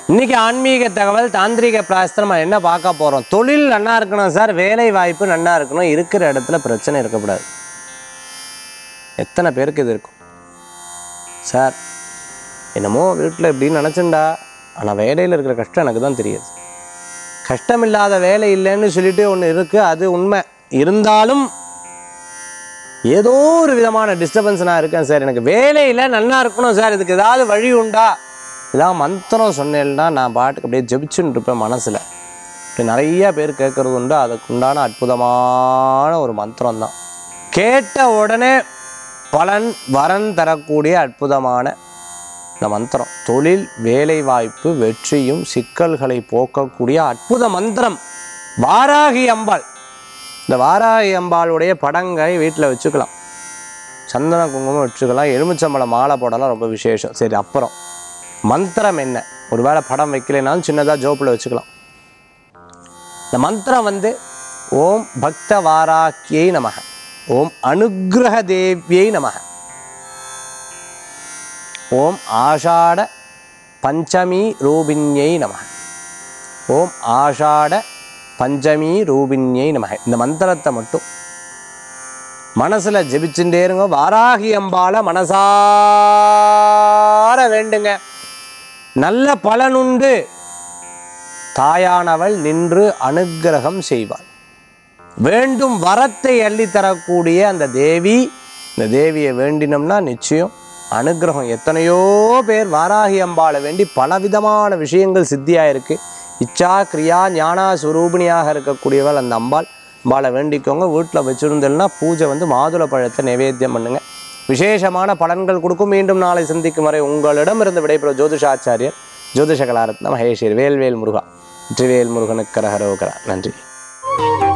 இன்னைக்கு ஆன்மீக தகவல் தாந்திரிக பிராஸ்திரம் நம்ம என்ன பார்க்க போகிறோம் தொழில் நன்னா இருக்கணும் சார் வேலை வாய்ப்பு நன்னா இருக்கணும் இருக்கிற இடத்துல பிரச்சனை இருக்கக்கூடாது எத்தனை பேருக்கு இது இருக்கும் சார் என்னமோ வீட்டில் இப்படின்னு நினச்சேன்டா ஆனால் வேலையில் இருக்கிற கஷ்டம் எனக்கு தான் தெரியுது கஷ்டம் இல்லாத வேலை இல்லைன்னு சொல்லிட்டு ஒன்று இருக்குது அது உண்மை இருந்தாலும் ஏதோ ஒரு விதமான டிஸ்டர்பன்ஸ் நான் இருக்கேன் சார் எனக்கு வேலையில் நல்லா இருக்கணும் சார் இதுக்கு ஏதாவது வழி உண்டா இதான் மந்திரம் சொன்னேன்னா நான் பாட்டுக்கு அப்படியே ஜெபிச்சுன்னு இருப்பேன் மனசில் இப்படி நிறைய பேர் கேட்குறது உண்டு அதுக்கு உண்டான அற்புதமான ஒரு மந்திரம் தான் கேட்ட உடனே பலன் வரன் தரக்கூடிய அற்புதமான இந்த மந்திரம் தொழில் வேலை வாய்ப்பு வெற்றியும் சிக்கல்களை போக்கக்கூடிய அற்புத மந்திரம் வாராகி அம்பாள் இந்த வாராகி அம்பாளுடைய படங்களை வீட்டில் வச்சுக்கலாம் சந்தன குங்குமம் வச்சுக்கலாம் எலுமிச்சம்பழம் மாலை போடலாம் ரொம்ப விசேஷம் சரி அப்புறம் மந்திரம் என்ன ஒருவேளை படம் வைக்கலைனாலும் சின்னதாக ஜோப்பில் வச்சுக்கலாம் இந்த மந்திரம் வந்து ஓம் பக்த வாராக்கியை நமக ஓம் அனுக்கிரக தேவியை நமக ஓம் ஆஷாட பஞ்சமி ரூபிண்யை நமக ஓம் ஆஷாட பஞ்சமி ரூபிண்யை நமக இந்த மந்திரத்தை மட்டும் மனசுல ஜெபிச்சுட்டே இருங்க வாராகி அம்பால மனசார வேண்டுங்க நல்ல பலனுண்டு தாயானவள் நின்று அனுக்கிரகம் செய்வாள் வேண்டும் வரத்தை அள்ளித் தரக்கூடிய அந்த தேவி இந்த தேவியை வேண்டினோம்னா நிச்சயம் அனுக்கிரகம் எத்தனையோ பேர் வாராகி அம்பாளை வேண்டி பலவிதமான விஷயங்கள் சித்தியாக இருக்கு இச்சா கிரியா ஞானா சுரூபிணியாக இருக்கக்கூடியவள் அந்த அம்பாள் அம்பாளை வேண்டிக்கோங்க வீட்டில் வச்சுருந்தேன்னா பூஜை வந்து மாதுளை பழத்தை நைவேத்தியம் பண்ணுங்க விசேஷமான பலன்கள் கொடுக்கும் மீண்டும் நாளை சந்திக்கும் வரை உங்களிடமிருந்து விடைபெறும் ஜோதிஷாச்சாரியர் ஜோதிஷ கலாரத்ன மகேஷர் வேல்வேல் முருகா வெற்றிவேல் முருகனுக்கு கரகரோகரா நன்றி